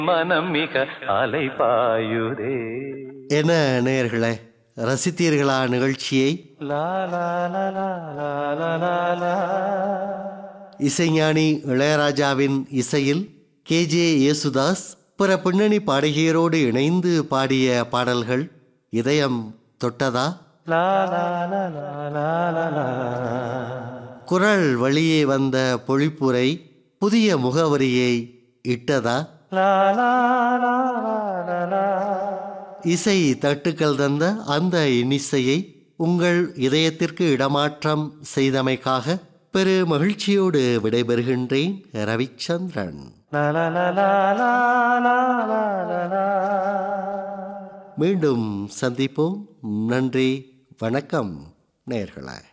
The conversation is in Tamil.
மனம் மிக அலைபாயுதே என்ன நேயர்களே ரசித்தீர்களா நிகழ்ச்சியை லா லா லா லா லா லா லா லா இசைஞானி இளையராஜாவின் இசையில் கேஜே யேசுதாஸ் பிற பின்னணி பாடகியரோடு இணைந்து பாடிய பாடல்கள் இதயம் தொட்டதா லா லா லா லா லா லா லா குரல் வழியே வந்த பொழிப்புரை புதிய முகவரியை இட்டதா லா லா லா லா லா லா இசை தட்டுக்கள் தந்த அந்த இன்னிசையை உங்கள் இதயத்திற்கு இடமாற்றம் செய்தமைக்காக பெரு மகிழ்ச்சியோடு விடைபெறுகின்றேன் ரவிச்சந்திரன் லா லா லா லா லா லா லா லா லா மீண்டும் சந்திப்போம் நன்றி வணக்கம் நேர்களே